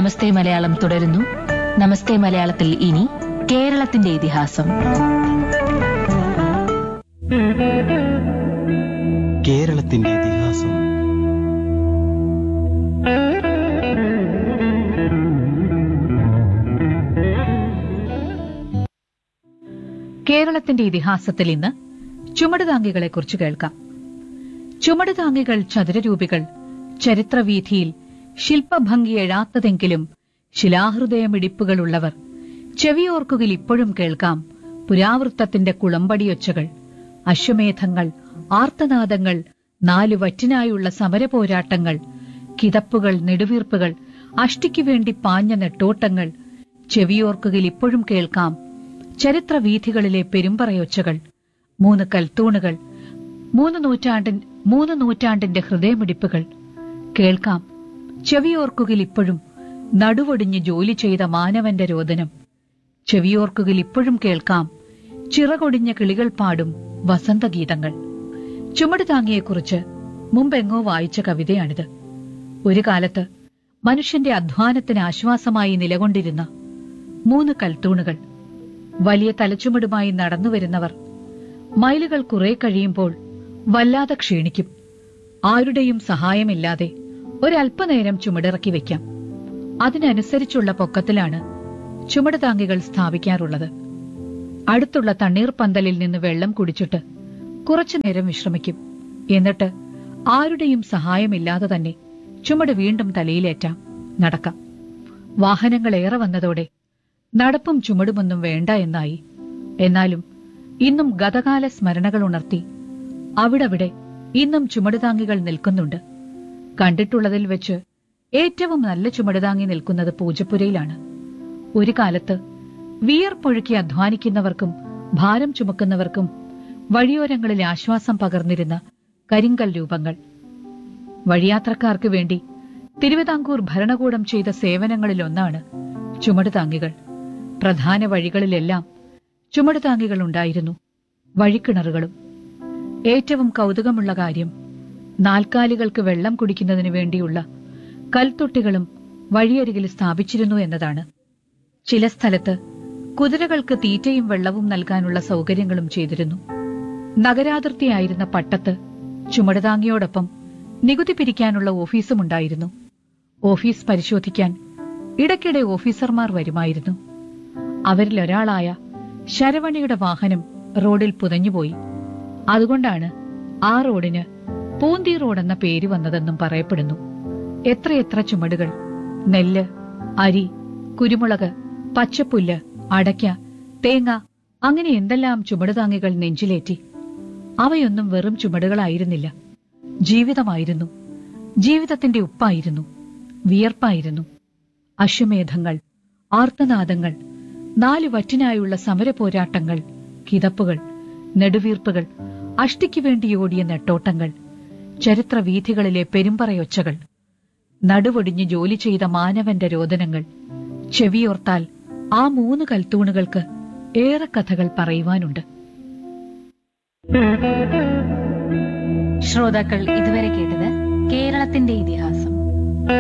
നമസ്തേ മലയാളം തുടരുന്നു നമസ്തേ മലയാളത്തിൽ ഇനി കേരളത്തിന്റെ ഇതിഹാസം കേരളത്തിന്റെ ഇതിഹാസം കേരളത്തിന്റെ ഇതിഹാസത്തിൽ ഇന്ന് ചുമടുതാങ്കികളെക്കുറിച്ച് കേൾക്കാം ചുമടുതാങ്കികൾ ചതുരരൂപികൾ ചരിത്രവീഥിയിൽ ശില്പഭംഗി എഴാത്തതെങ്കിലും ശിലാഹൃദയമിടിപ്പുകളുള്ളവർ ചെവിയോർക്കുകിൽ ഇപ്പോഴും കേൾക്കാം പുരാവൃത്തത്തിന്റെ കുളമ്പടിയൊച്ചകൾ അശ്വമേധങ്ങൾ ആർത്തനാദങ്ങൾ നാലു വറ്റിനായുള്ള സമരപോരാട്ടങ്ങൾ കിതപ്പുകൾ നെടുവീർപ്പുകൾ അഷ്ടിക്കു വേണ്ടി പാഞ്ഞ നെട്ടോട്ടങ്ങൾ ചെവിയോർക്കുകിൽ ഇപ്പോഴും കേൾക്കാം ചരിത്രവീഥികളിലെ പെരുമ്പറയൊച്ചകൾ മൂന്ന് കൽത്തൂണുകൾ മൂന്ന് നൂറ്റാണ്ടിൻ മൂന്ന് നൂറ്റാണ്ടിന്റെ ഹൃദയമിടിപ്പുകൾ കേൾക്കാം ചെവിയോർക്കുകിൽ ഇപ്പോഴും നടുവൊടിഞ്ഞ് ജോലി ചെയ്ത മാനവന്റെ രോദനം ചെവിയോർക്കുകിൽ ഇപ്പോഴും കേൾക്കാം ചിറകൊടിഞ്ഞ കിളികൾ പാടും വസന്തഗീതങ്ങൾ ചുമടുതാങ്ങിയെക്കുറിച്ച് മുമ്പെങ്ങോ വായിച്ച കവിതയാണിത് ഒരു കാലത്ത് മനുഷ്യന്റെ അധ്വാനത്തിന് ആശ്വാസമായി നിലകൊണ്ടിരുന്ന മൂന്ന് കൽത്തൂണുകൾ വലിയ തലച്ചുമടുമായി നടന്നുവരുന്നവർ മൈലുകൾ കുറെ കഴിയുമ്പോൾ വല്ലാതെ ക്ഷീണിക്കും ആരുടെയും സഹായമില്ലാതെ ഒരല്പനേരം ചുമടിറക്കി വയ്ക്കാം അതിനനുസരിച്ചുള്ള പൊക്കത്തിലാണ് ചുമടുതാങ്കികൾ സ്ഥാപിക്കാറുള്ളത് അടുത്തുള്ള തണ്ണീർപ്പന്തലിൽ നിന്ന് വെള്ളം കുടിച്ചിട്ട് കുറച്ചുനേരം വിശ്രമിക്കും എന്നിട്ട് ആരുടെയും സഹായമില്ലാതെ തന്നെ ചുമട് വീണ്ടും തലയിലേറ്റാം നടക്കാം വാഹനങ്ങൾ ഏറെ വന്നതോടെ നടപ്പും ചുമടുമൊന്നും വേണ്ട എന്നായി എന്നാലും ഇന്നും ഗതകാല സ്മരണകൾ ഉണർത്തി അവിടവിടെ ഇന്നും ചുമടുതാങ്ങികൾ നിൽക്കുന്നുണ്ട് കണ്ടിട്ടുള്ളതിൽ വെച്ച് ഏറ്റവും നല്ല ചുമടുതാങ്ങി നിൽക്കുന്നത് പൂജപ്പുരയിലാണ് ഒരു കാലത്ത് വിയർപ്പൊഴുക്കി അധ്വാനിക്കുന്നവർക്കും ഭാരം ചുമക്കുന്നവർക്കും വഴിയോരങ്ങളിൽ ആശ്വാസം പകർന്നിരുന്ന കരിങ്കൽ രൂപങ്ങൾ വഴിയാത്രക്കാർക്ക് വേണ്ടി തിരുവിതാംകൂർ ഭരണകൂടം ചെയ്ത സേവനങ്ങളിലൊന്നാണ് ചുമടുതാങ്ങികൾ പ്രധാന വഴികളിലെല്ലാം ചുമടുതാങ്ങികൾ ഉണ്ടായിരുന്നു വഴിക്കിണറുകളും ഏറ്റവും കൗതുകമുള്ള കാര്യം നാൽക്കാലികൾക്ക് വെള്ളം കുടിക്കുന്നതിനു വേണ്ടിയുള്ള കൽത്തൊട്ടികളും വഴിയരികിൽ സ്ഥാപിച്ചിരുന്നു എന്നതാണ് ചില സ്ഥലത്ത് കുതിരകൾക്ക് തീറ്റയും വെള്ളവും നൽകാനുള്ള സൗകര്യങ്ങളും ചെയ്തിരുന്നു നഗരാതിർത്തിയായിരുന്ന പട്ടത്ത് ചുമടുതാങ്ങിയോടൊപ്പം നികുതി പിരിക്കാനുള്ള ഓഫീസും ഉണ്ടായിരുന്നു ഓഫീസ് പരിശോധിക്കാൻ ഇടയ്ക്കിടെ ഓഫീസർമാർ വരുമായിരുന്നു അവരിലൊരാളായ ശരവണിയുടെ വാഹനം റോഡിൽ പുതഞ്ഞുപോയി അതുകൊണ്ടാണ് ആ റോഡിന് പൂന്തി റോഡെന്ന പേര് വന്നതെന്നും പറയപ്പെടുന്നു എത്രയെത്ര ചുമടുകൾ നെല്ല് അരി കുരുമുളക് പച്ചപ്പുല്ല് അടയ്ക്ക തേങ്ങ അങ്ങനെ എന്തെല്ലാം ചുമടുതാങ്ങികൾ നെഞ്ചിലേറ്റി അവയൊന്നും വെറും ചുമടുകളായിരുന്നില്ല ജീവിതമായിരുന്നു ജീവിതത്തിന്റെ ഉപ്പായിരുന്നു വിയർപ്പായിരുന്നു അശ്വമേധങ്ങൾ ആർത്തനാദങ്ങൾ നാലു വറ്റിനായുള്ള സമരപോരാട്ടങ്ങൾ കിതപ്പുകൾ നെടുവീർപ്പുകൾ അഷ്ടിക്കു വേണ്ടി ഓടിയ നെട്ടോട്ടങ്ങൾ ചരിത്രവീഥികളിലെ പെരുമ്പറയൊച്ചകൾ നടുവൊടിഞ്ഞ് ജോലി ചെയ്ത മാനവന്റെ രോദനങ്ങൾ ചെവിയോർത്താൽ ആ മൂന്ന് കൽത്തൂണുകൾക്ക് ഏറെ കഥകൾ പറയുവാനുണ്ട് ശ്രോതാക്കൾ ഇതുവരെ കേട്ടത് കേരളത്തിന്റെ ഇതിഹാസം